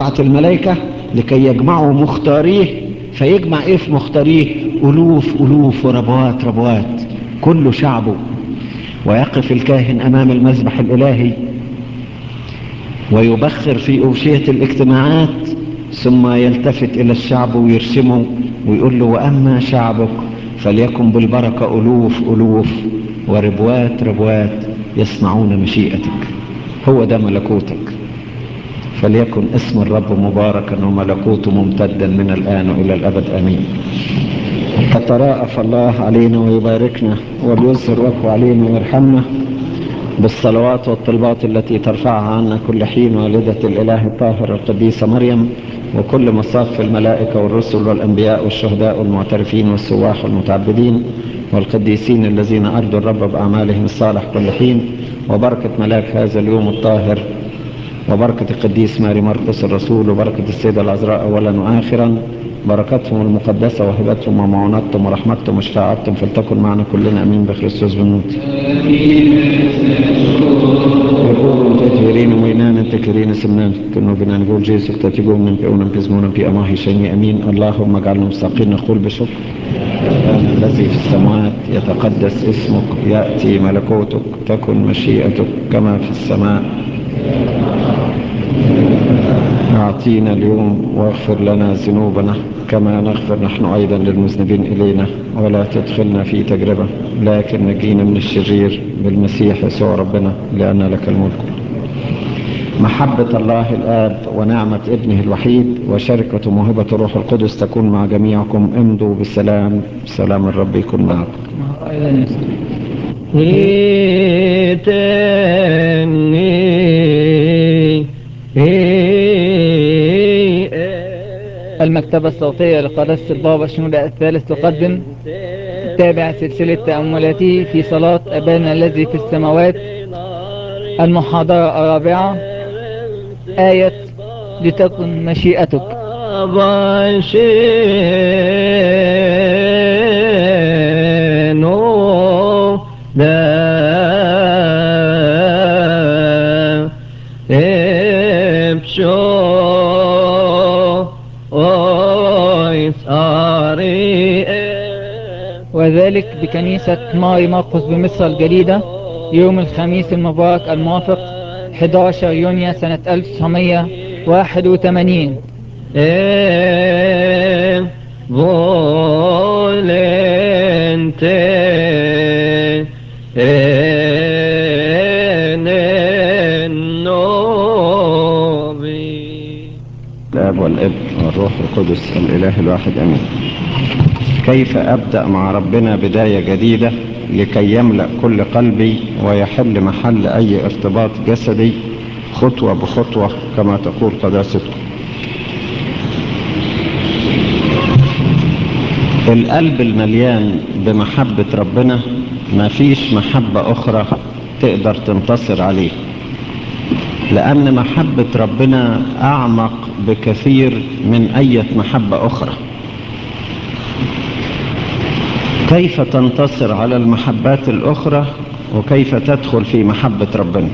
بعت الملائكة لكي يجمعوا مختاريه فيجمع ايه في مختاريه الوف الوف وربوات ربوات كل شعبه ويقف الكاهن امام المذبح الالهي ويبخر في اوشية الاجتماعات ثم يلتفت الى الشعب ويرسمه ويقول له واما شعبك فليكن بالبركة الوف الوف وربوات ربوات يصنعون مشيئتك هو ده ملكوتك فليكن اسم الرب مباركا وملكوته ممتدا من الآن إلى الأبد آمين تتراءف الله علينا ويباركنا وليسر وجهه علينا ويرحمنا بالصلوات والطلبات التي ترفعها عنا كل حين والدة الإله الطاهر القديسة مريم وكل مصاف الملائكة والرسل والأنبياء والشهداء والمعترفين والسواح والمتعبدين والقديسين الذين أرضوا الرب بأعمالهم الصالح كل حين وبركة ملاك هذا اليوم الطاهر وبركة القديس ماري مرقس الرسول وبركة السيدة العذراء أولا وآخرا بركتهم المقدسة وهبتهم ومعونتهم ورحمتهم وشفاعتهم فلتكن معنا كلنا أمين بخريستوس بنوت يقولون تكيرين وينان تكيرين سمنان كنو بنا نقول جيسك تتقون من بيونا بيزمونا بي أماهي شيني أمين اللهم اجعلنا مستقين نقول بشكر الذي في السماوات يتقدس اسمك يأتي ملكوتك تكن مشيئتك كما في السماء أعطينا اليوم واغفر لنا ذنوبنا كما نغفر نحن أيضا للمذنبين إلينا ولا تدخلنا في تجربة لكن نجينا من الشرير بالمسيح يسوع ربنا لأن لك الملك محبة الله الآب ونعمة ابنه الوحيد وشركة موهبة الروح القدس تكون مع جميعكم امضوا بالسلام سلام الرب يكون معكم المكتبة الصوتية لقداسة البابا شنودة الثالث تقدم تابع سلسلة تأملاته في صلاة أبانا الذي في السماوات المحاضرة الرابعة آية لتكن مشيئتك بشينو دا ابشو اويس اري وذلك بكنيسة ماري مرقس بمصر الجديدة يوم الخميس المبارك الموافق 11 يونيو سنة 1981 e volente novi الآب والابن والروح القدس الإله الواحد أمين كيف أبدأ مع ربنا بداية جديدة لكي يملأ كل قلبي ويحل محل أي ارتباط جسدي خطوة بخطوة كما تقول قداستكم القلب المليان بمحبة ربنا ما فيش محبة أخرى تقدر تنتصر عليه لأن محبة ربنا أعمق بكثير من أي محبة أخرى كيف تنتصر على المحبات الأخرى وكيف تدخل في محبة ربنا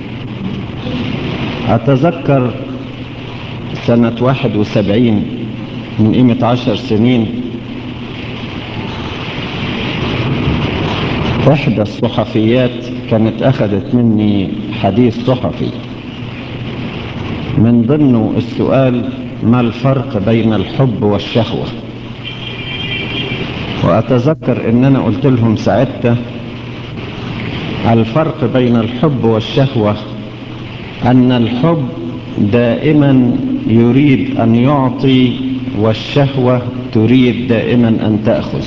أتذكر سنة واحد وسبعين من قيمة عشر سنين إحدى الصحفيات كانت أخذت مني حديث صحفي من ضمنه السؤال ما الفرق بين الحب والشهوة وأتذكر أن أنا قلت لهم ساعتها الفرق بين الحب والشهوة أن الحب دائما يريد أن يعطي والشهوة تريد دائما أن تأخذ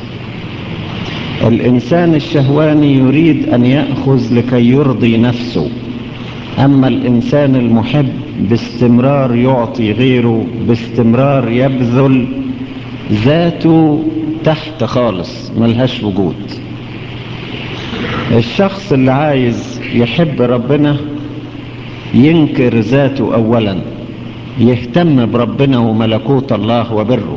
الإنسان الشهواني يريد أن يأخذ لكي يرضي نفسه أما الإنسان المحب باستمرار يعطي غيره باستمرار يبذل ذاته تحت خالص ملهاش وجود الشخص اللي عايز يحب ربنا ينكر ذاته أولا يهتم بربنا وملكوت الله وبره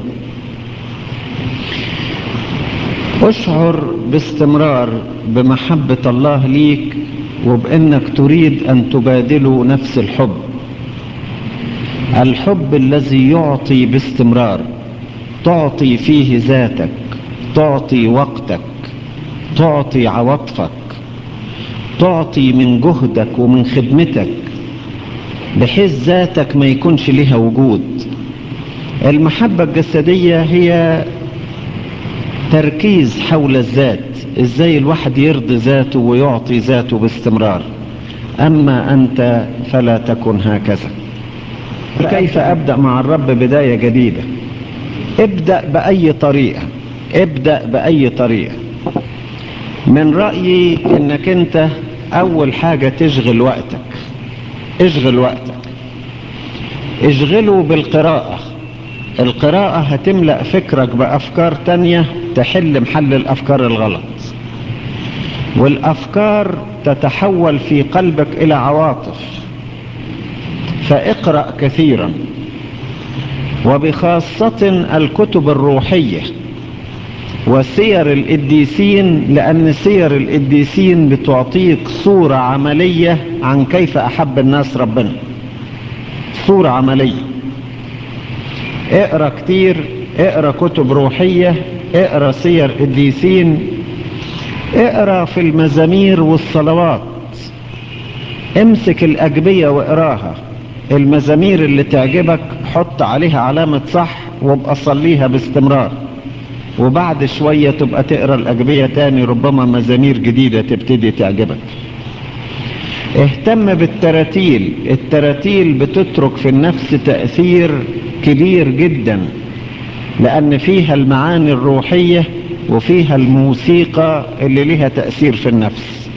اشعر باستمرار بمحبة الله ليك وبأنك تريد أن تبادله نفس الحب الحب الذي يعطي باستمرار تعطي فيه ذاتك تعطي وقتك تعطي عواطفك تعطي من جهدك ومن خدمتك بحيث ذاتك ما يكونش لها وجود المحبة الجسدية هي تركيز حول الذات ازاي الواحد يرضي ذاته ويعطي ذاته باستمرار اما انت فلا تكن هكذا كيف ابدأ مع الرب بداية جديدة ابدأ بأي طريقة ابدأ بأي طريقة من رأيي انك انت اول حاجة تشغل وقتك اشغل وقتك اشغله بالقراءة القراءة هتملأ فكرك بأفكار تانية تحل محل الأفكار الغلط والأفكار تتحول في قلبك إلى عواطف فاقرأ كثيرا وبخاصة الكتب الروحية وسير القديسين لأن سير القديسين بتعطيك صورة عملية عن كيف أحب الناس ربنا صورة عملية اقرأ كتير اقرأ كتب روحية اقرأ سير قديسين اقرأ في المزامير والصلوات امسك الأجبية واقراها المزامير اللي تعجبك حط عليها علامة صح وابقى صليها باستمرار وبعد شوية تبقى تقرأ الأجبية تاني ربما مزامير جديدة تبتدي تعجبك اهتم بالتراتيل التراتيل بتترك في النفس تأثير كبير جدا لأن فيها المعاني الروحية وفيها الموسيقى اللي لها تأثير في النفس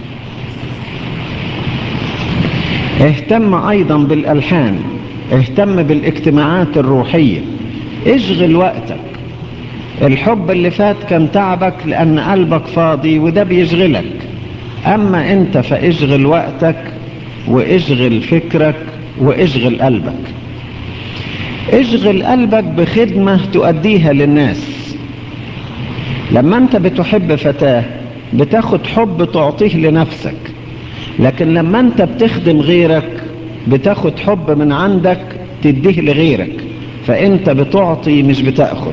اهتم أيضا بالألحان اهتم بالاجتماعات الروحية اشغل وقتك الحب اللي فات كان تعبك لأن قلبك فاضي وده بيشغلك أما أنت فاشغل وقتك واشغل فكرك واشغل قلبك اشغل قلبك بخدمة تؤديها للناس لما أنت بتحب فتاة بتاخد حب تعطيه لنفسك لكن لما أنت بتخدم غيرك بتاخد حب من عندك تديه لغيرك فأنت بتعطي مش بتأخذ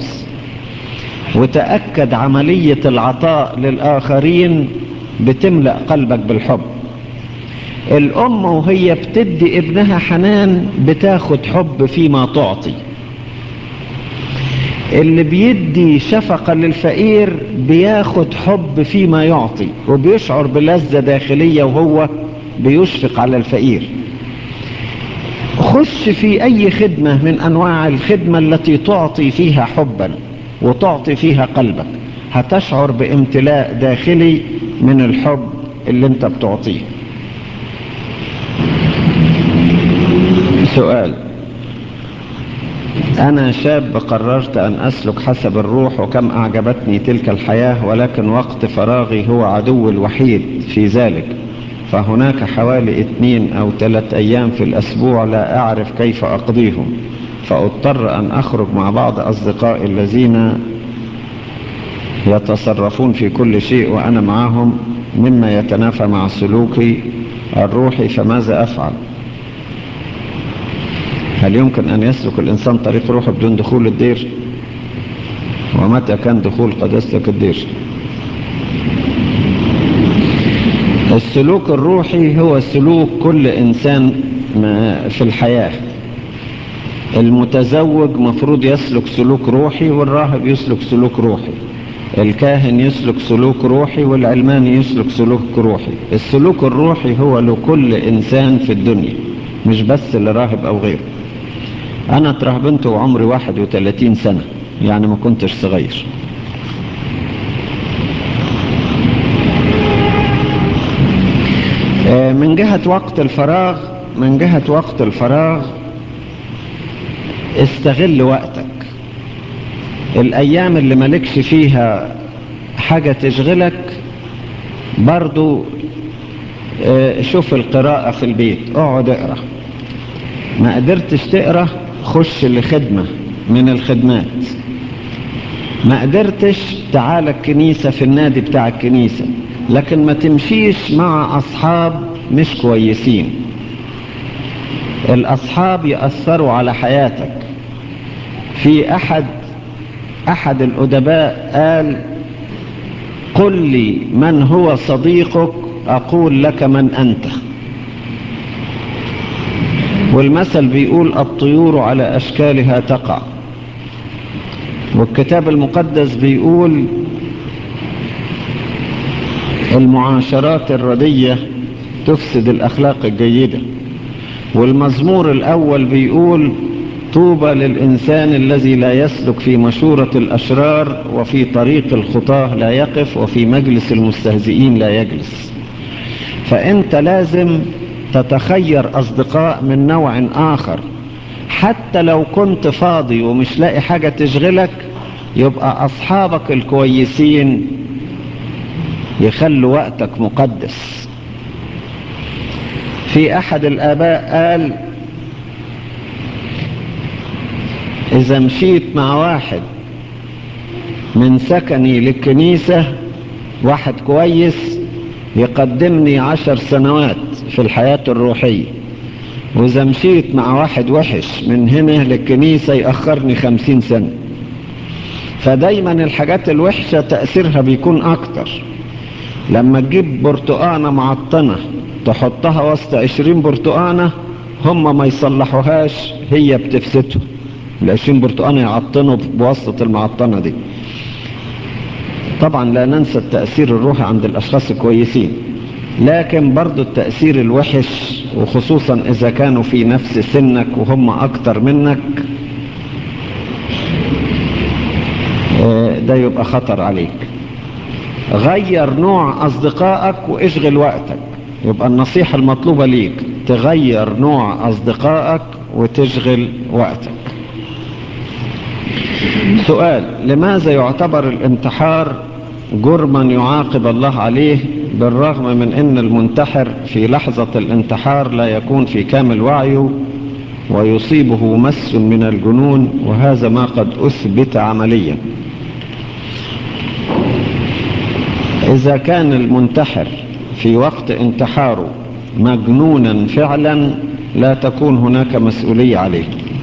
وتأكد عملية العطاء للآخرين بتملأ قلبك بالحب الأم وهي بتدي ابنها حنان بتاخد حب فيما تعطي اللي بيدي شفقة للفقير بياخد حب فيما يعطي وبيشعر بلذة داخلية وهو بيشفق على الفقير خش في أي خدمة من أنواع الخدمة التي تعطي فيها حبا وتعطي فيها قلبك هتشعر بامتلاء داخلي من الحب اللي انت بتعطيه سؤال أنا شاب قررت أن أسلك حسب الروح وكم أعجبتني تلك الحياة ولكن وقت فراغي هو عدو الوحيد في ذلك فهناك حوالي اثنين أو ثلاث أيام في الأسبوع لا أعرف كيف أقضيهم فأضطر أن أخرج مع بعض أصدقائي الذين يتصرفون في كل شيء وأنا معهم مما يتنافى مع سلوكي الروحي فماذا أفعل هل يمكن أن يسلك الإنسان طريق روحه بدون دخول الدير ومتى كان دخول قد يسلك الدير السلوك الروحي هو سلوك كل إنسان في الحياة المتزوج مفروض يسلك سلوك روحي والراهب يسلك سلوك روحي الكاهن يسلك سلوك روحي والعلماني يسلك سلوك روحي السلوك الروحي هو لكل إنسان في الدنيا مش بس لراهب أو غيره أنا اترهبنت وعمري 31 سنة يعني ما كنتش صغير من جهة وقت الفراغ من جهة وقت الفراغ استغل وقتك الأيام اللي مالكش فيها حاجة تشغلك برضو شوف القراءة في البيت اقعد اقرأ ما قدرتش تقرأ خش لخدمة من الخدمات ما قدرتش تعال الكنيسة في النادي بتاع الكنيسة لكن ما تمشيش مع أصحاب مش كويسين الأصحاب يأثروا على حياتك في أحد أحد الأدباء قال قل لي من هو صديقك أقول لك من أنت والمثل بيقول الطيور على أشكالها تقع والكتاب المقدس بيقول المعاشرات الردية تفسد الأخلاق الجيدة والمزمور الأول بيقول طوبى للإنسان الذي لا يسلك في مشورة الأشرار وفي طريق الخطاه لا يقف وفي مجلس المستهزئين لا يجلس فأنت لازم تتخير أصدقاء من نوع آخر حتى لو كنت فاضي ومش لاقي حاجة تشغلك يبقى أصحابك الكويسين يخلوا وقتك مقدس في أحد الآباء قال إذا مشيت مع واحد من سكني للكنيسة واحد كويس يقدمني عشر سنوات في الحياة الروحية وإذا مشيت مع واحد وحش من هنا للكنيسة يأخرني خمسين سنة فدايما الحاجات الوحشة تأثيرها بيكون أكتر لما تجيب برتقانة معطنة تحطها وسط عشرين برتقانة هم ما يصلحوهاش هي بتفسدهم العشرين برتقانة يعطنوا بواسطة المعطنة دي طبعا لا ننسى التأثير الروحي عند الأشخاص الكويسين لكن برضو التأثير الوحش وخصوصا إذا كانوا في نفس سنك وهم أكتر منك ده يبقى خطر عليك غير نوع أصدقائك واشغل وقتك يبقى النصيحة المطلوبة ليك تغير نوع أصدقائك وتشغل وقتك سؤال لماذا يعتبر الانتحار جرما يعاقب الله عليه بالرغم من ان المنتحر في لحظة الانتحار لا يكون في كامل وعيه ويصيبه مس من الجنون وهذا ما قد أثبت عمليا إذا كان المنتحر في وقت انتحاره مجنونا فعلا لا تكون هناك مسؤولية عليه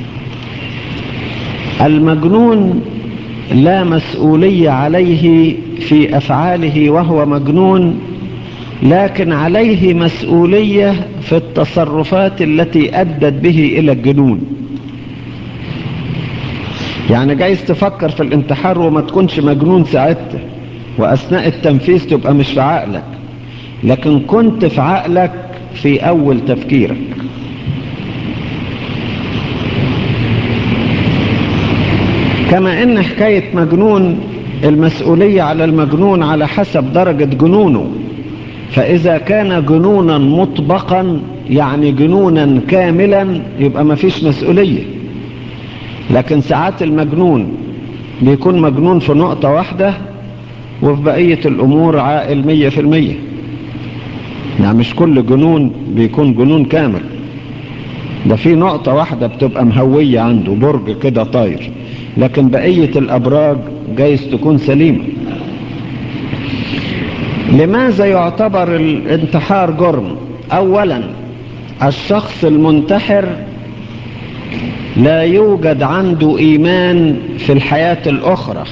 المجنون لا مسؤولية عليه في أفعاله وهو مجنون لكن عليه مسؤولية في التصرفات التي أدت به إلى الجنون يعني جايز تفكر في الانتحار وما تكونش مجنون ساعتها وأثناء التنفيذ تبقى مش في عقلك لكن كنت في عقلك في أول تفكيرك كما ان حكاية مجنون المسؤولية على المجنون على حسب درجة جنونه فإذا كان جنونا مطبقا يعني جنونا كاملا يبقى ما فيش مسؤولية لكن ساعات المجنون بيكون مجنون في نقطة واحدة وفي بقية الأمور عاقل مية في المية يعني مش كل جنون بيكون جنون كامل ده في نقطة واحدة بتبقى مهوية عنده برج كده طاير لكن بقية الأبراج جايز تكون سليمة لماذا يعتبر الانتحار جرم أولا الشخص المنتحر لا يوجد عنده إيمان في الحياة الأخرى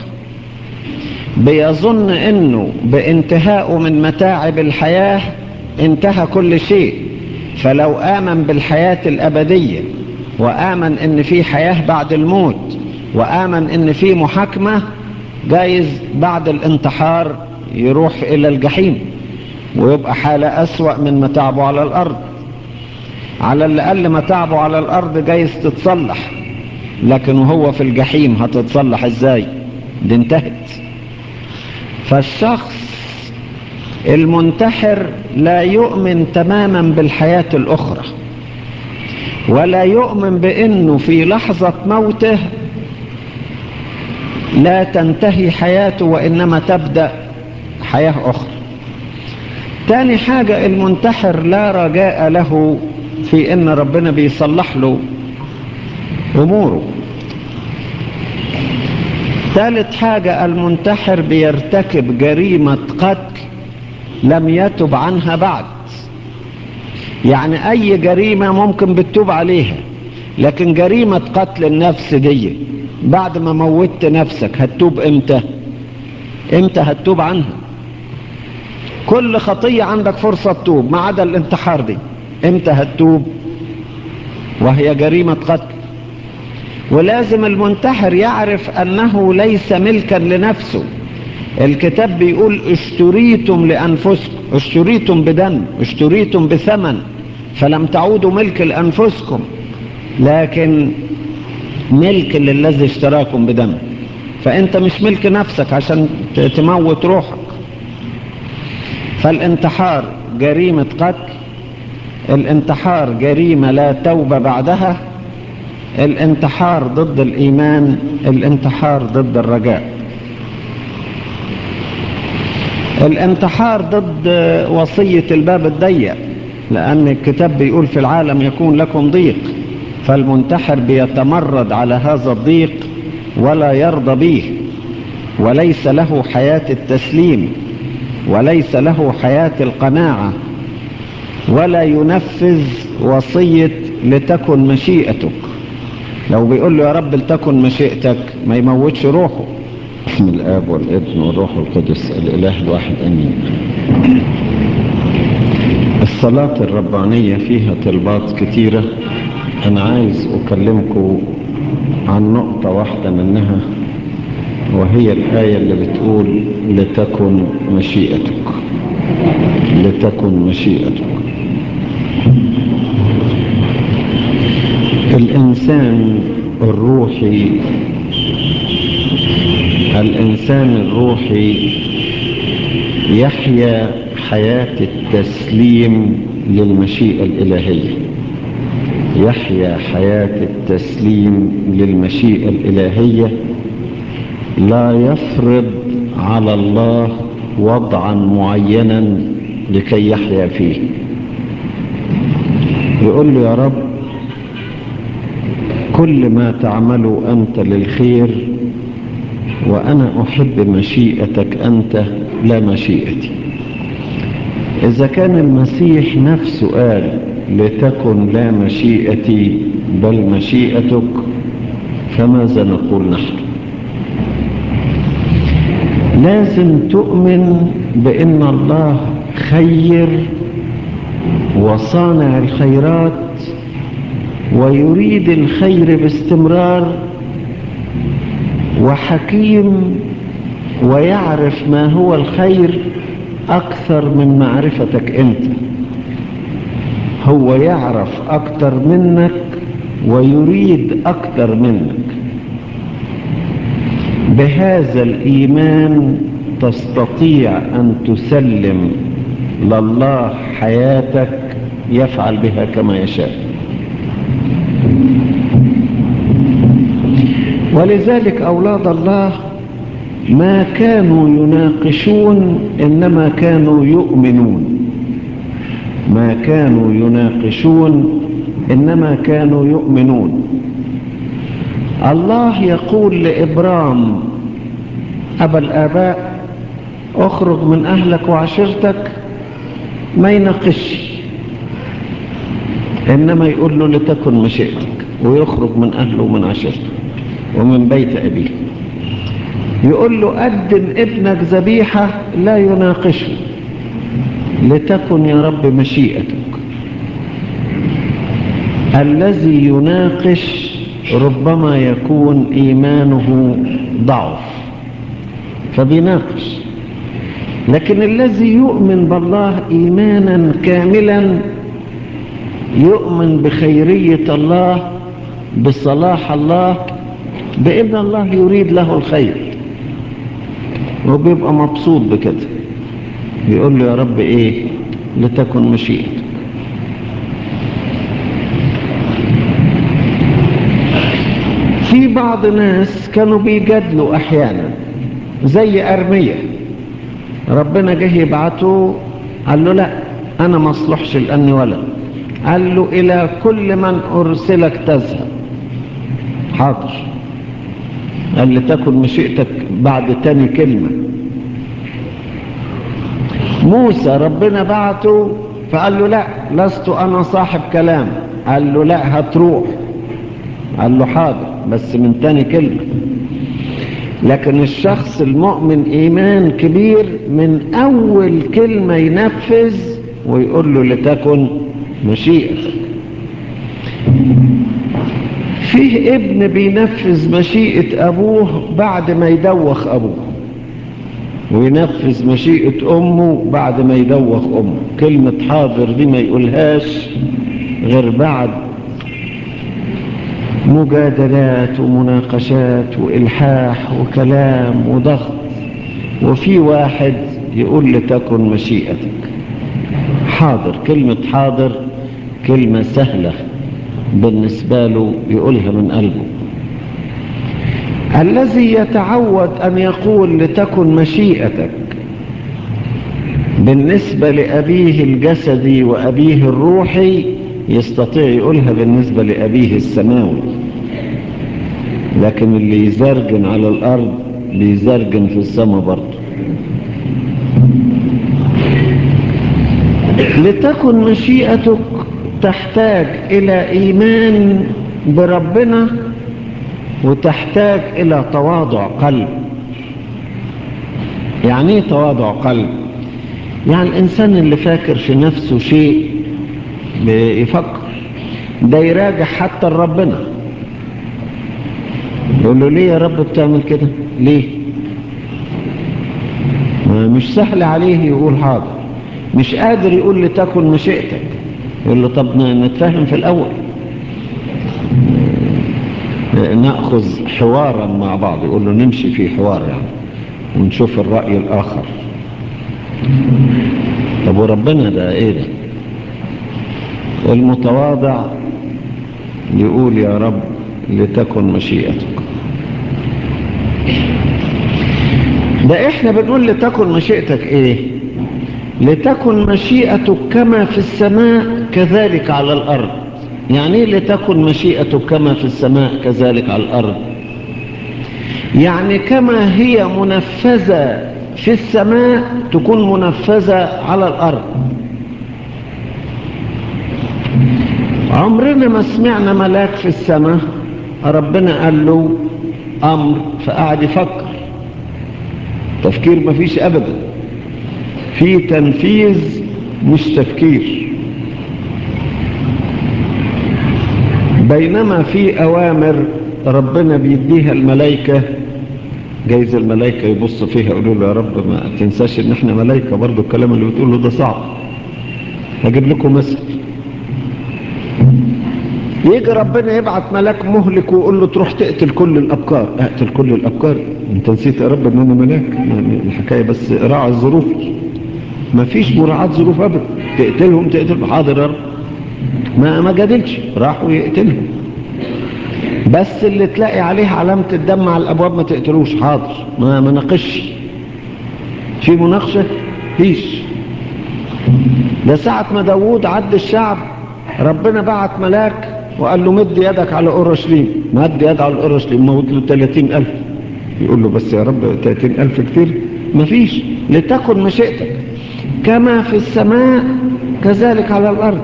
بيظن أنه بانتهاءه من متاعب الحياة انتهى كل شيء فلو آمن بالحياة الأبدية وآمن أن في حياة بعد الموت وآمن أن في محاكمة جايز بعد الانتحار يروح إلى الجحيم ويبقى حالة أسوأ من متاعبه على الأرض على الأقل متاعبه على الأرض جايز تتصلح لكن وهو في الجحيم هتتصلح ازاي دي انتهت فالشخص المنتحر لا يؤمن تماما بالحياة الأخرى ولا يؤمن بأنه في لحظة موته لا تنتهي حياته وإنما تبدأ حياة أخرى تاني حاجة المنتحر لا رجاء له في ان ربنا بيصلح له اموره ثالث حاجة المنتحر بيرتكب جريمة قتل لم يتب عنها بعد يعني اي جريمة ممكن بتتوب عليها لكن جريمة قتل النفس دي بعد ما موتت نفسك هتتوب امتى امتى هتتوب عنها كل خطية عندك فرصة تتوب ما عدا الانتحار دي امتى هتتوب وهي جريمة قتل ولازم المنتحر يعرف انه ليس ملكا لنفسه الكتاب بيقول اشتريتم لانفسكم اشتريتم بدم اشتريتم بثمن فلم تعودوا ملك لانفسكم لكن ملك للذي اشتراكم بدم فانت مش ملك نفسك عشان تموت روحك فالانتحار جريمة قتل الانتحار جريمة لا توبة بعدها الانتحار ضد الإيمان الانتحار ضد الرجاء الانتحار ضد وصية الباب الضيق لأن الكتاب بيقول في العالم يكون لكم ضيق فالمنتحر بيتمرد على هذا الضيق ولا يرضى به وليس له حياة التسليم وليس له حياة القناعة ولا ينفذ وصية لتكن مشيئتك لو بيقول له يا رب لتكن مشيئتك ما يموتش روحه بسم الآب والابن والروح القدس الإله الواحد أمين الصلاة الربانية فيها طلبات كتيرة أنا عايز أكلمكم عن نقطة واحدة منها وهي الآية اللي بتقول لتكن مشيئتك لتكن مشيئتك الإنسان الروحي الإنسان الروحي يحيا حياة التسليم للمشيئة الإلهية يحيا حياة التسليم للمشيئة الإلهية لا يفرض على الله وضعا معينا لكي يحيا فيه يقول له يا رب كل ما تعمله أنت للخير وأنا أحب مشيئتك أنت لا مشيئتي إذا كان المسيح نفسه قال لتكن لا مشيئتي بل مشيئتك فماذا نقول نحن لازم تؤمن بأن الله خير وصانع الخيرات ويريد الخير باستمرار وحكيم ويعرف ما هو الخير أكثر من معرفتك أنت هو يعرف أكثر منك ويريد أكثر منك بهذا الإيمان تستطيع أن تسلم لله حياتك يفعل بها كما يشاء ولذلك أولاد الله ما كانوا يناقشون إنما كانوا يؤمنون ما كانوا يناقشون إنما كانوا يؤمنون الله يقول لإبرام أبا الآباء اخرج من أهلك وعشيرتك ما يناقش إنما يقول له لتكن مشيئتك ويخرج من أهله ومن عشيرته ومن بيت أبيه يقول له قدم ابنك ذبيحة لا يناقشه لتكن يا رب مشيئتك الذي يناقش ربما يكون إيمانه ضعف فبيناقش لكن الذي يؤمن بالله إيمانا كاملا يؤمن بخيرية الله بصلاح الله بإذن الله يريد له الخير وبيبقى مبسوط بكده بيقول له يا رب ايه لتكن مشيئتك في بعض ناس كانوا بيجادلوا احيانا زي ارمية ربنا جه يبعته قال له لا انا ما اصلحش لاني ولد قال له الى كل من ارسلك تذهب حاضر قال لتكن مشيئتك بعد تاني كلمة موسى ربنا بعته فقال له لا لست انا صاحب كلام قال له لا هتروح قال له حاضر بس من تاني كلمة لكن الشخص المؤمن ايمان كبير من اول كلمة ينفذ ويقول له لتكن مشيئتك فيه ابن بينفذ مشيئة ابوه بعد ما يدوخ ابوه وينفذ مشيئة امه بعد ما يدوخ امه كلمة حاضر دي ما يقولهاش غير بعد مجادلات ومناقشات والحاح وكلام وضغط وفي واحد يقول لتكن مشيئتك حاضر كلمة حاضر كلمة سهلة بالنسبة له يقولها من قلبه الذي يتعود أن يقول لتكن مشيئتك بالنسبة لأبيه الجسدي وأبيه الروحي يستطيع يقولها بالنسبة لأبيه السماوي لكن اللي يزرجن على الأرض بيزرجن في السماء برضه لتكن مشيئتك تحتاج إلى إيمان بربنا وتحتاج إلى تواضع قلب يعني ايه تواضع قلب يعني الإنسان اللي فاكر في نفسه شيء بيفكر ده يراجع حتى ربنا يقول له ليه يا رب بتعمل كده ليه ما مش سهل عليه يقول حاضر مش قادر يقول لتكن مشيئتك يقول له طب نتفاهم في الأول نأخذ حوارا مع بعض يقول له نمشي في حوار يعني ونشوف الرأي الآخر طب وربنا ده ايه ده المتواضع يقول يا رب لتكن مشيئتك ده احنا بنقول لتكن مشيئتك ايه لتكن مشيئتك كما في السماء كذلك على الارض يعني ايه لتكن مشيئتك كما في السماء كذلك على الارض يعني كما هي منفذة في السماء تكون منفذة على الارض عمرنا ما سمعنا ملاك في السماء ربنا قال له امر فقعد يفكر تفكير ما فيش ابدا في تنفيذ مش تفكير بينما في اوامر ربنا بيديها الملائكة جايز الملائكة يبص فيها يقولوا له يا رب ما تنساش ان احنا ملائكة برضو الكلام اللي بتقوله ده صعب هجيب لكم مثل يجي ربنا يبعت ملاك مهلك ويقول له تروح تقتل كل الأبكار اقتل كل الأبكار انت نسيت يا رب ان انا ملاك يعني الحكاية بس راعي الظروف ما فيش مراعاة ظروف ابدا تقتلهم تقتلهم حاضر يا رب ما ما جادلش راحوا يقتلهم بس اللي تلاقي عليه علامة الدم على الابواب ما تقتلوش حاضر ما ما ناقشش في مناقشة فيش ده ساعة ما داوود عد الشعب ربنا بعت ملاك وقال له مد يدك على اورشليم مد يد على اورشليم موت له 30000 يقول له بس يا رب 30000 كتير مفيش لتكن مشيئتك كما في السماء كذلك على الارض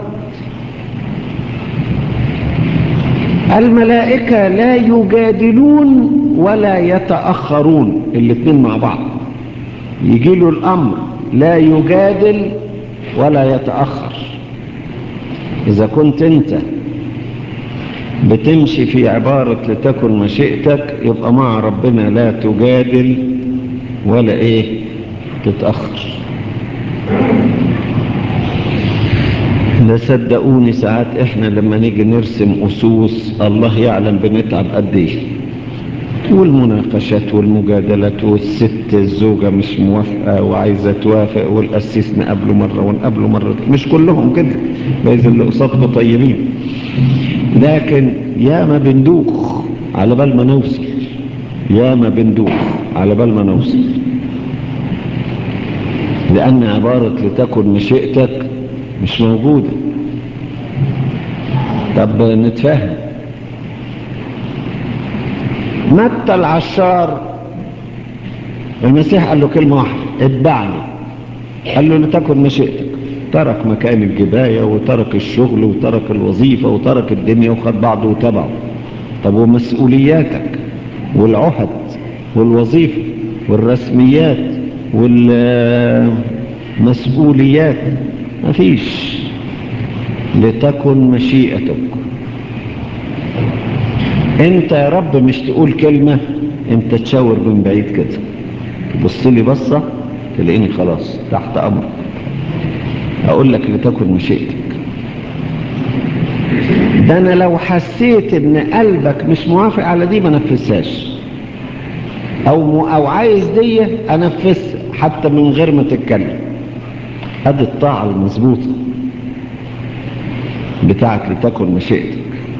الملائكة لا يجادلون ولا يتأخرون الاثنين مع بعض يجي له الامر لا يجادل ولا يتأخر إذا كنت أنت بتمشي في عبارة لتكن مشيئتك يبقى مع ربنا لا تجادل ولا إيه تتأخر لا صدقوني ساعات إحنا لما نيجي نرسم أسوس الله يعلم بنتعب قد إيه والمناقشات والمجادلات والست الزوجة مش موافقة وعايزة توافق والقسيس نقابله مرة ونقابله مرة مش كلهم كده بايز اللي قصادكم طيبين لكن يا ما بندوخ على بال ما نوصل يا ما بندوخ على بال ما نوصل لأن عبارة لتكن مشيئتك مش موجودة طب نتفاهم متى العشار المسيح قال له كلمة واحدة اتبعني قال له لتكن مشيئتك ترك مكان الجباية وترك الشغل وترك الوظيفة وترك الدنيا وخد بعضه وتبعه طب ومسؤولياتك والعهد والوظيفة والرسميات والمسؤوليات مفيش لتكن مشيئتك انت يا رب مش تقول كلمة انت تشاور من بعيد كده تبص لي بصة تلاقيني خلاص تحت امرك اقول لك لتكن مشيئتك ده انا لو حسيت ان قلبك مش موافق على دي ما نفذهاش او م... او عايز دي انفذها حتى من غير ما تتكلم ادي الطاعه المظبوطه بتاعت لتكن مشيئتك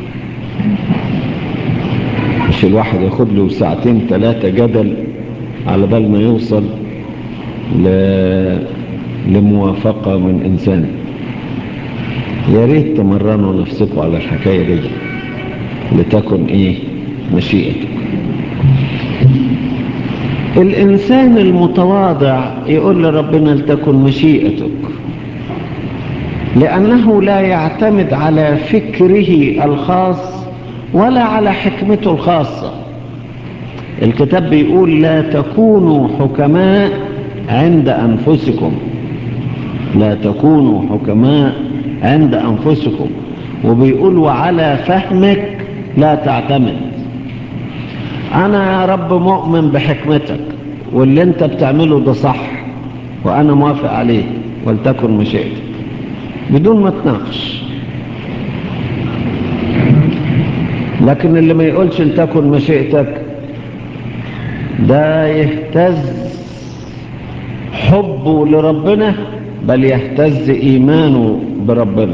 مش الواحد ياخد له ساعتين ثلاثة جدل على بال ما يوصل ل... لموافقة من إنسان يا ريت تمرنوا نفسكم على الحكاية دي لتكن إيه مشيئتك الإنسان المتواضع يقول لربنا لتكن مشيئتك لأنه لا يعتمد على فكره الخاص ولا على حكمته الخاصة الكتاب بيقول لا تكونوا حكماء عند أنفسكم لا تكونوا حكماء عند أنفسكم وبيقول وعلى فهمك لا تعتمد أنا يا رب مؤمن بحكمتك واللي انت بتعمله ده صح وأنا موافق عليه ولتكن مشيئتك بدون ما تناقش لكن اللي ما يقولش لتكن مشيئتك ده يهتز حبه لربنا بل يهتز ايمانه بربنا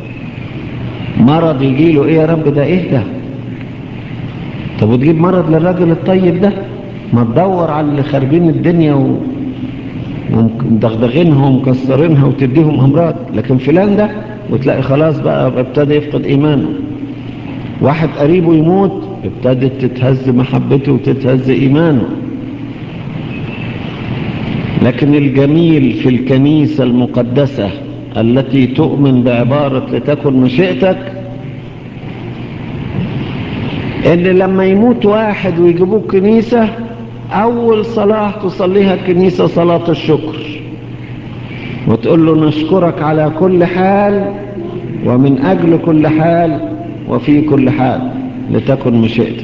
مرض يجيله ايه يا رب ده ايه ده طب وتجيب مرض للراجل الطيب ده ما تدور على اللي خاربين الدنيا و... ومدغدغينها ومكسرينها وتديهم امراض لكن فلان ده وتلاقي خلاص بقى ابتدى يفقد ايمانه واحد قريبه يموت ابتدت تتهز محبته وتتهز ايمانه لكن الجميل في الكنيسة المقدسة التي تؤمن بعبارة لتكن مشيئتك ان لما يموت واحد ويجيبوه كنيسة اول صلاة تصليها الكنيسة صلاة الشكر وتقول له نشكرك على كل حال ومن اجل كل حال وفي كل حال لتكن مشيئتك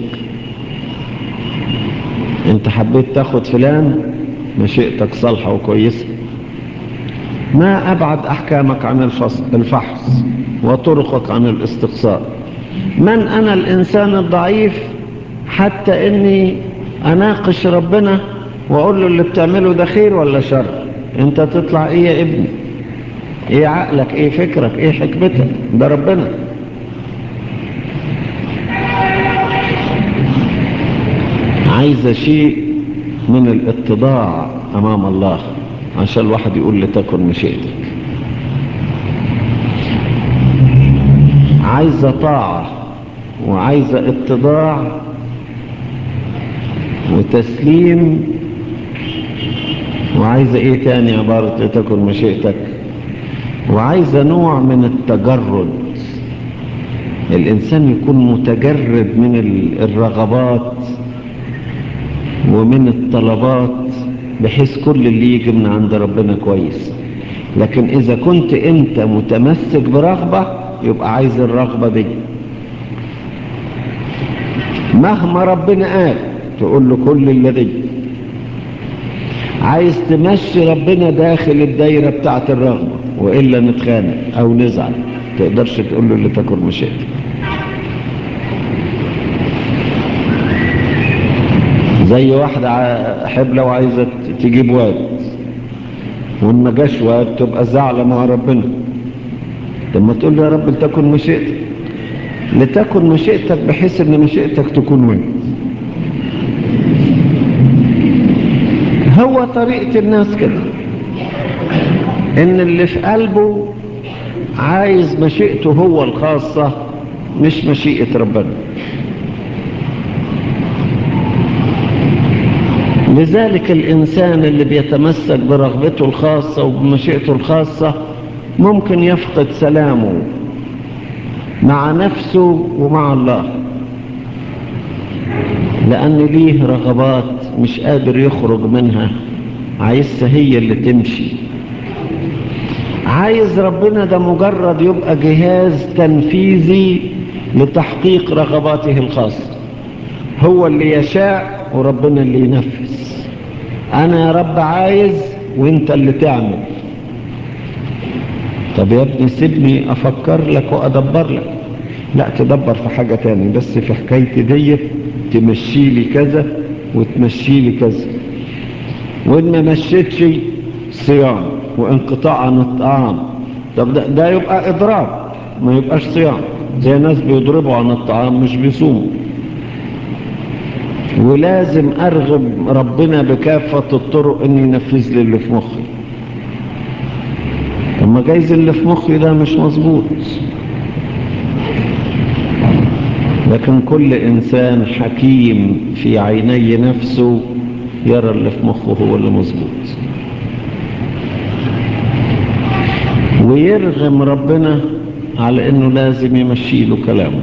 انت حبيت تاخد فلان مشيئتك صالحة وكويسة ما أبعد أحكامك عن الفحص وطرقك عن الاستقصاء من أنا الإنسان الضعيف حتى إني أناقش ربنا وأقول له اللي بتعمله ده خير ولا شر أنت تطلع إيه يا ابني إيه عقلك إيه فكرك إيه حكمتك ده ربنا عايزة شيء من الاتضاع امام الله عشان الواحد يقول لتكن مشيئتك عايزة طاعة وعايزة اتضاع وتسليم وعايزة ايه تاني عبارة لتكن مشيئتك وعايزة نوع من التجرد الانسان يكون متجرد من الرغبات ومن الطلبات بحيث كل اللي يجي من عند ربنا كويس لكن اذا كنت انت متمسك برغبة يبقى عايز الرغبة دي مهما ربنا قال تقول له كل الذي عايز تمشي ربنا داخل الدايرة بتاعت الرغبة وإلا نتخانق أو نزعل تقدرش تقول له اللي تاكل مشيئتك زي واحدة حبلة وعايزة تجيب واد وإن ما جاش واد تبقى زعلة مع ربنا لما تقول له يا رب لتكن مشيئتك لتكن مشيئتك بحيث ان مشيئتك تكون وين هو طريقة الناس كده ان اللي في قلبه عايز مشيئته هو الخاصة مش مشيئة ربنا لذلك الإنسان اللي بيتمسك برغبته الخاصة وبمشيئته الخاصة ممكن يفقد سلامه مع نفسه ومع الله لأن ليه رغبات مش قادر يخرج منها عايزها هي اللي تمشي عايز ربنا ده مجرد يبقى جهاز تنفيذي لتحقيق رغباته الخاصة هو اللي يشاء وربنا اللي ينفذ انا يا رب عايز وانت اللي تعمل طب يا ابني سيبني افكر لك وادبر لك لا تدبر في حاجة تاني بس في حكايتي دي تمشي لي كذا وتمشي لي كذا وان ما مشيتش صيام وانقطاع عن الطعام طب ده, ده يبقى اضراب ما يبقاش صيام زي ناس بيضربوا عن الطعام مش بيصوموا ولازم ارغب ربنا بكافة الطرق ان ينفذ لي اللي في مخي اما جايز اللي في مخي ده مش مظبوط لكن كل انسان حكيم في عيني نفسه يرى اللي في مخه هو اللي مظبوط ويرغم ربنا على انه لازم يمشي له كلامه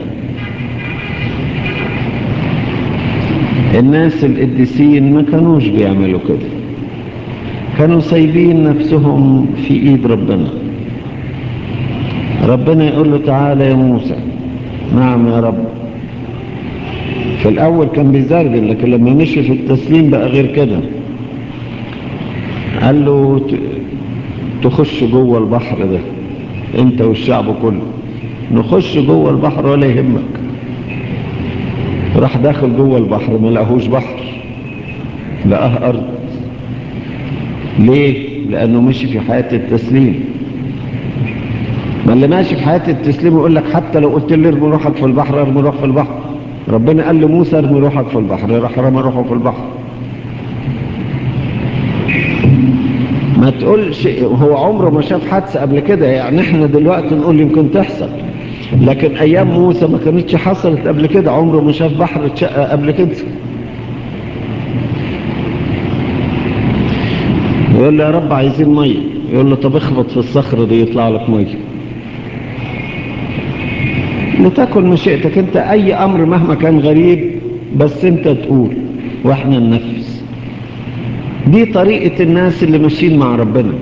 الناس القديسين ما كانوش بيعملوا كده كانوا سايبين نفسهم في ايد ربنا ربنا يقول له تعالى يا موسى نعم يا رب في الاول كان بيزرجل لكن لما مشي في التسليم بقى غير كده قال له تخش جوه البحر ده انت والشعب كله نخش جوه البحر ولا يهمك راح داخل جوه البحر ما لقاهوش بحر لقاه ارض ليه لانه مشي في حياة التسليم ما اللي ماشي في حياة التسليم يقول لك حتى لو قلت لي ارمي روحك في البحر ارمي روح في البحر ربنا قال لموسى ارمي روحك في البحر راح رمى روحه في البحر ما تقولش هو عمره ما شاف حادثة قبل كده يعني احنا دلوقتي نقول يمكن تحصل لكن ايام موسى ما كانتش حصلت قبل كده عمره ما شاف بحر اتشقق قبل كده يقول له يا رب عايزين ميه يقول له طب اخبط في الصخرة دي يطلع لك ميه لتكن مشيئتك انت اي امر مهما كان غريب بس انت تقول واحنا ننفذ دي طريقة الناس اللي ماشيين مع ربنا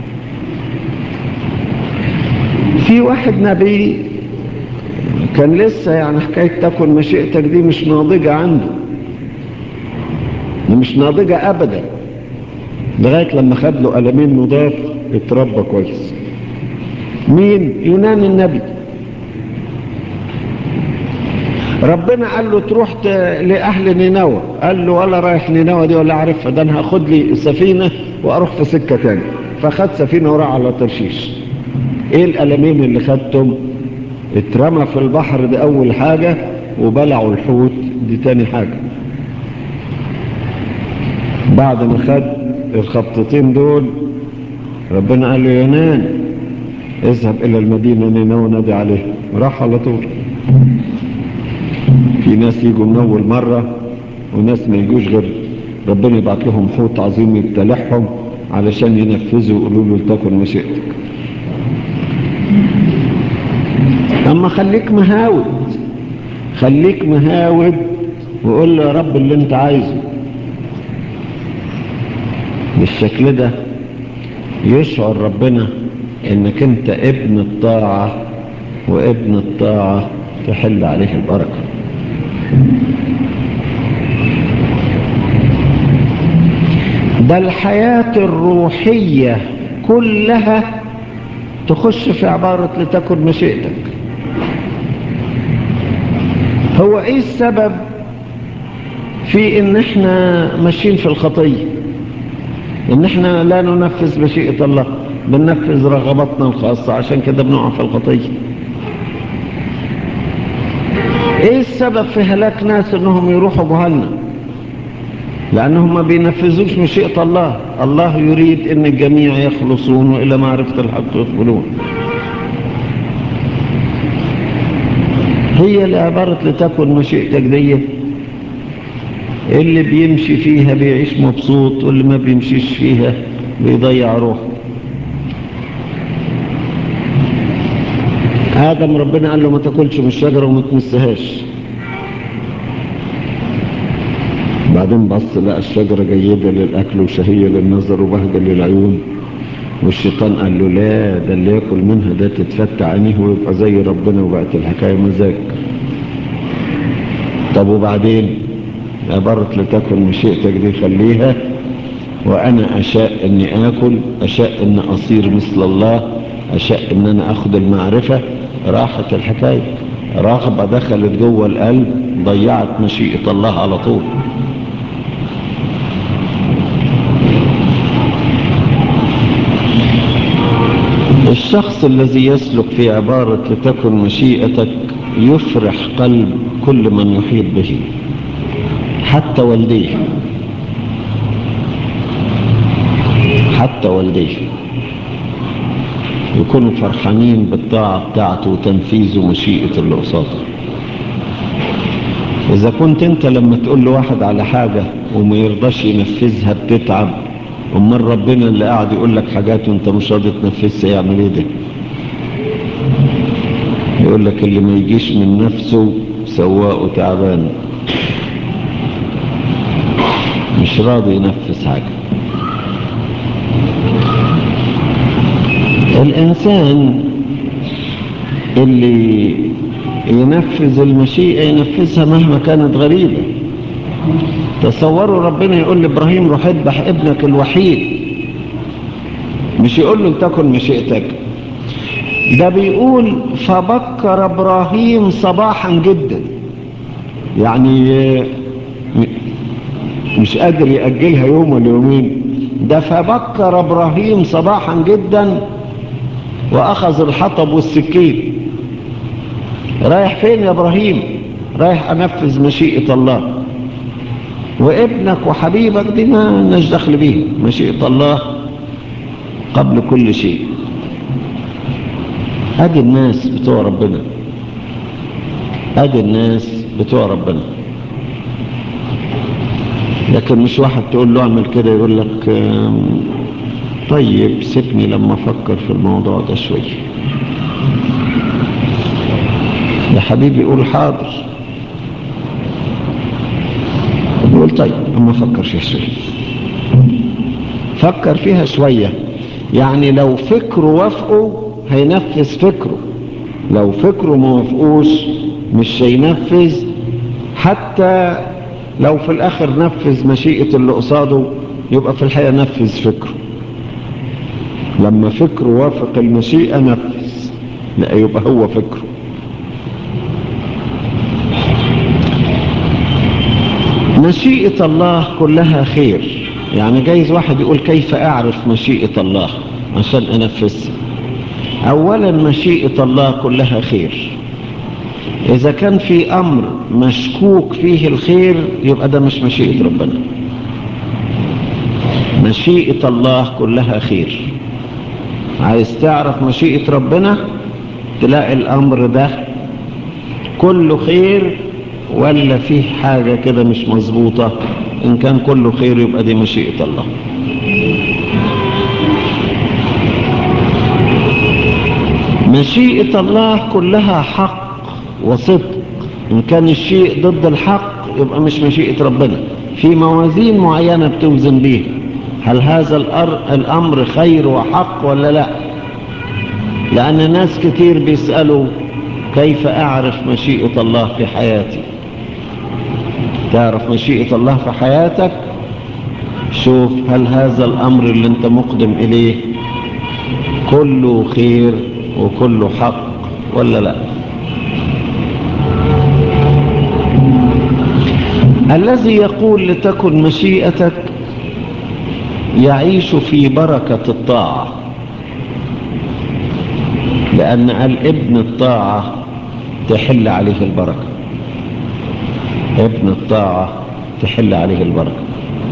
في واحد نبي كان لسه يعني حكاية تكن مشيئتك دي مش ناضجة عنده مش ناضجة ابدا لغاية لما خد له قلمين نضاف اتربى كويس مين يونان النبي ربنا قال له تروح ت... لأهل نينوى قال له ولا رايح نينوى دي ولا عارفها ده انا هاخد لي سفينة واروح في سكة تاني فخد سفينة وراح على ترشيش ايه القلمين اللي خدتم اترمى في البحر دي اول حاجة وبلعوا الحوت دي تاني حاجة بعد ما خد الخطتين دول ربنا قال له يونان اذهب الى المدينة نينوى نادي عليه راح على طول في ناس يجوا من اول مرة وناس ما يجوش غير ربنا يبعت لهم حوت عظيم يبتلعهم علشان ينفذوا ويقولوا له لتكن مشيئتك اما خليك مهاود خليك مهاود وقول له يا رب اللي انت عايزه بالشكل ده يشعر ربنا انك انت ابن الطاعة وابن الطاعة تحل عليه البركة ده الحياة الروحية كلها تخش في عبارة لتكن مشيئتك هو ايه السبب في ان احنا ماشيين في الخطية ان احنا لا ننفذ مشيئة الله بننفذ رغباتنا الخاصة عشان كده بنقع في الخطية ايه السبب في هلاك ناس انهم يروحوا جهنم لانهم ما بينفذوش مشيئة الله الله يريد ان الجميع يخلصون والى معرفة الحق يدخلون هي العبارة لتكن مشيئتك دي اللي بيمشي فيها بيعيش مبسوط واللي ما بيمشيش فيها بيضيع روحه آدم ربنا قال له ما تاكلش من الشجرة وما تمسهاش بعدين بص لقى الشجرة جيدة للأكل وشهية للنظر وبهجة للعيون والشيطان قال له لا ده اللي ياكل منها ده تتفتح عينيه ويبقى زي ربنا وبقت الحكاية مزاج طب وبعدين عبارة لتكن مشيئتك دي خليها وأنا أشاء أني آكل أشاء أن أصير مثل الله أشاء أن أنا أخذ المعرفة راحت الحكاية رغبة دخلت جوه القلب ضيعت مشيئة الله على طول الشخص الذي يسلك في عبارة لتكن مشيئتك يفرح قلب كل من يحيط به حتى والديه حتى والديه يكونوا فرحانين بالطاعة بتاعته وتنفيذ مشيئة اللي قصاده إذا كنت أنت لما تقول له واحد على حاجة وما يرضاش ينفذها بتتعب أمال ربنا اللي قاعد يقول لك حاجات وأنت مش راضي تنفذها يعمل إيه ده؟ يقول لك اللي ما يجيش من نفسه سواء تعبان مش راضي ينفذ حاجة الإنسان اللي ينفذ المشيئة ينفذها مهما كانت غريبة تصوروا ربنا يقول لإبراهيم روح اذبح ابنك الوحيد مش يقول له لتكن مشيئتك ده بيقول فبكر ابراهيم صباحا جدا يعني مش قادر يأجلها يوم ولا يومين ده فبكر ابراهيم صباحا جدا واخذ الحطب والسكين رايح فين يا ابراهيم رايح انفذ مشيئة الله وابنك وحبيبك دي ما لناش دخل بيها مشيئة الله قبل كل شيء ادي الناس بتوع ربنا ادي الناس بتوع ربنا لكن مش واحد تقول له اعمل كده يقول لك طيب سيبني لما افكر في الموضوع ده شويه يا حبيبي يقول حاضر يقول طيب اما افكر فيها شويه فكر فيها شويه يعني لو فكره وافقه هينفذ فكره لو فكره ما وافقوش مش هينفذ حتى لو في الاخر نفذ مشيئة اللي قصاده يبقى في الحقيقة نفذ فكره لما فكره وافق المشيئة نفذ لا يبقى هو فكره مشيئة الله كلها خير يعني جايز واحد يقول كيف اعرف مشيئة الله عشان انفذها اولا مشيئة الله كلها خير اذا كان في امر مشكوك فيه الخير يبقى ده مش مشيئة ربنا مشيئة الله كلها خير عايز تعرف مشيئة ربنا تلاقي الامر ده كله خير ولا فيه حاجة كده مش مظبوطة ان كان كله خير يبقى دي مشيئة الله مشيئة الله كلها حق وصدق إن كان الشيء ضد الحق يبقى مش مشيئة ربنا في موازين معينة بتوزن بيها هل هذا الأمر خير وحق ولا لا لأن ناس كتير بيسألوا كيف أعرف مشيئة الله في حياتي تعرف مشيئة الله في حياتك شوف هل هذا الأمر اللي انت مقدم إليه كله خير وكله حق ولا لا الذي يقول لتكن مشيئتك يعيش في بركة الطاعة لأن قال ابن الطاعة تحل عليه البركة ابن الطاعة تحل عليه البركة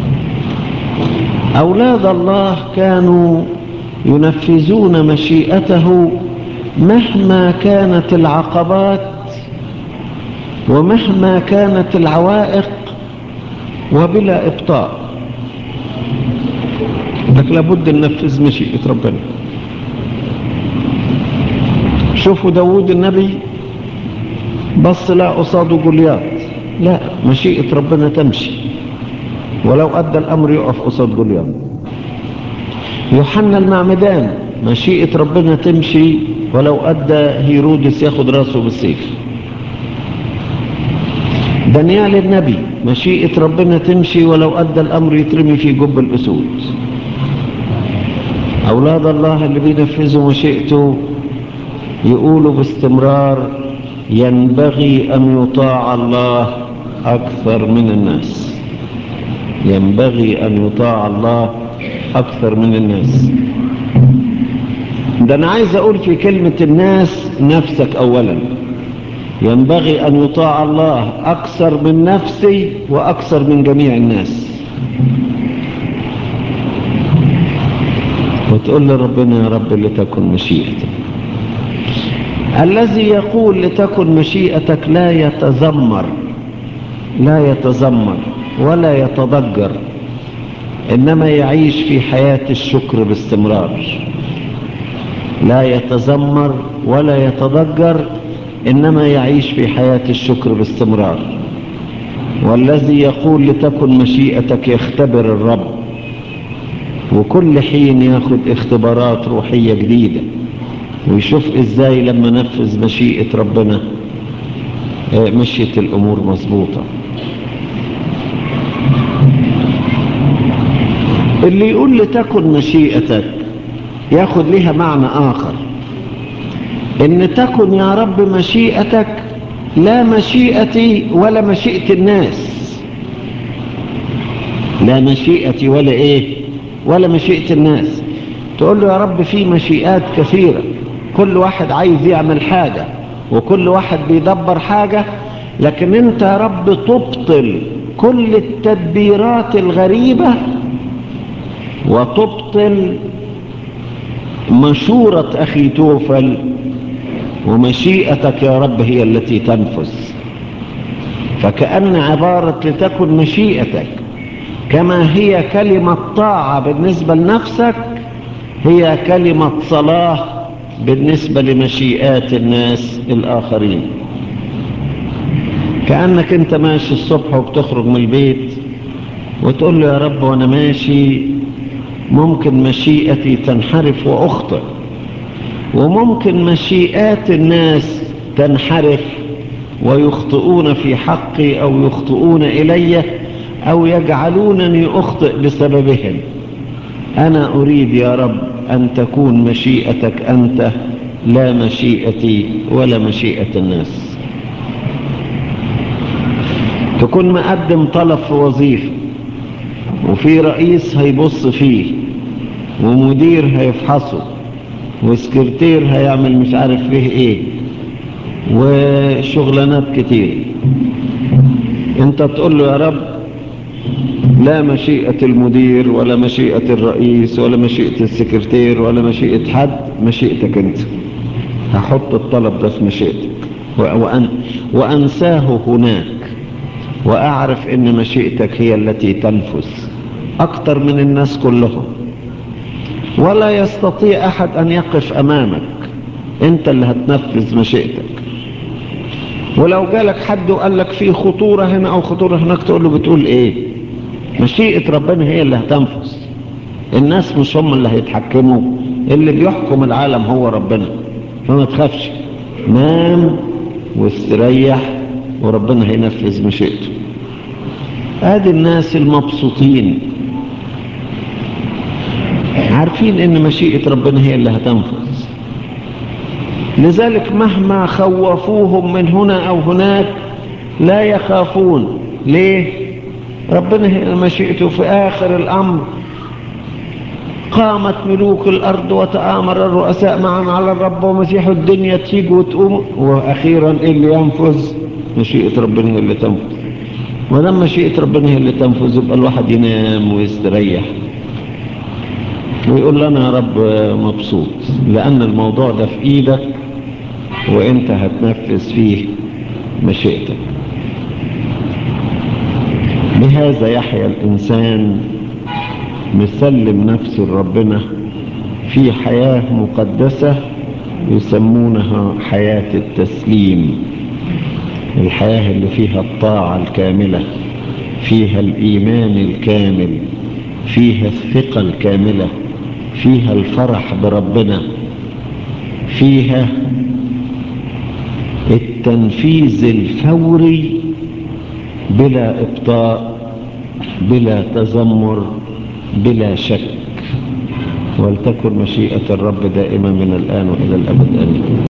أولاد الله كانوا ينفذون مشيئته مهما كانت العقبات ومهما كانت العوائق وبلا إبطاء لك لابد ننفذ مشيئة ربنا شوفوا داود النبي بص لا قصاده جولياط لا مشيئة ربنا تمشي ولو أدى الأمر يقف قصاد جولياط يوحنا المعمدان مشيئة ربنا تمشي ولو أدى هيرودس ياخد راسه بالسيف دانيال النبي مشيئة ربنا تمشي ولو أدى الأمر يترمي في جب الأسود أولاد الله اللي بينفذوا مشيئته يقولوا باستمرار ينبغي أن يطاع الله أكثر من الناس ينبغي أن يطاع الله أكثر من الناس ده أنا عايز أقول في كلمة الناس نفسك أولا ينبغي أن يطاع الله أكثر من نفسي وأكثر من جميع الناس وتقول لربنا يا رب لتكن مشيئتك الذي يقول لتكن مشيئتك لا يتذمر لا يتذمر ولا يتضجر إنما يعيش في حياة الشكر باستمرار لا يتذمر ولا يتضجر إنما يعيش في حياة الشكر باستمرار والذي يقول لتكن مشيئتك يختبر الرب وكل حين ياخد اختبارات روحية جديدة ويشوف ازاي لما نفذ مشيئة ربنا مشيت الامور مظبوطة اللي يقول لتكن مشيئتك ياخد لها معنى اخر ان تكن يا رب مشيئتك لا مشيئتي ولا مشيئة الناس لا مشيئتي ولا ايه ولا مشيئة الناس تقول له يا رب في مشيئات كثيرة كل واحد عايز يعمل حاجة وكل واحد بيدبر حاجة لكن انت يا رب تبطل كل التدبيرات الغريبة وتبطل مشورة أخي توفل ومشيئتك يا رب هي التي تنفذ فكأن عبارة لتكن مشيئتك كما هي كلمة طاعة بالنسبة لنفسك هي كلمة صلاة بالنسبة لمشيئات الناس الآخرين كأنك انت ماشي الصبح وبتخرج من البيت وتقول له يا رب وانا ماشي ممكن مشيئتي تنحرف وأخطئ وممكن مشيئات الناس تنحرف ويخطئون في حقي أو يخطئون إلي أو يجعلونني أخطئ بسببهم أنا أريد يا رب أن تكون مشيئتك أنت لا مشيئتي ولا مشيئة الناس تكون مقدم طلب في وظيفة وفي رئيس هيبص فيه ومدير هيفحصه وسكرتير هيعمل مش عارف فيه ايه وشغلانات كتير انت تقول له يا رب لا مشيئة المدير ولا مشيئة الرئيس ولا مشيئة السكرتير ولا مشيئة حد مشيئتك انت هحط الطلب ده في مشيئتك وأن وأنساه هناك وأعرف أن مشيئتك هي التي تنفذ أكثر من الناس كلهم ولا يستطيع أحد أن يقف أمامك أنت اللي هتنفذ مشيئتك ولو جالك حد وقال لك في خطورة هنا أو خطورة هناك تقول له بتقول إيه مشيئة ربنا هي اللي هتنفذ الناس مش هم اللي هيتحكموا اللي بيحكم العالم هو ربنا فما تخافش نام واستريح وربنا هينفذ مشيئته ادي الناس المبسوطين عارفين ان مشيئة ربنا هي اللي هتنفذ لذلك مهما خوفوهم من هنا او هناك لا يخافون ليه ربنا هي مشيئته في اخر الامر قامت ملوك الارض وتآمر الرؤساء معا على الرب ومسيح الدنيا تيجي وتقوم واخيرا ايه اللي ينفذ مشيئة ربنا هي اللي تنفذ ولما مشيئة ربنا هي اللي تنفذ يبقى الواحد ينام ويستريح ويقول لنا يا رب مبسوط لأن الموضوع ده في إيدك وإنت هتنفذ فيه مشيئتك بهذا يحيا الإنسان مسلم نفسه لربنا في حياة مقدسة يسمونها حياة التسليم الحياة اللي فيها الطاعة الكاملة فيها الإيمان الكامل فيها الثقة الكاملة فيها الفرح بربنا فيها التنفيذ الفوري بلا إبطاء بلا تذمر بلا شك ولتكن مشيئة الرب دائما من الآن وإلى الأبد آمين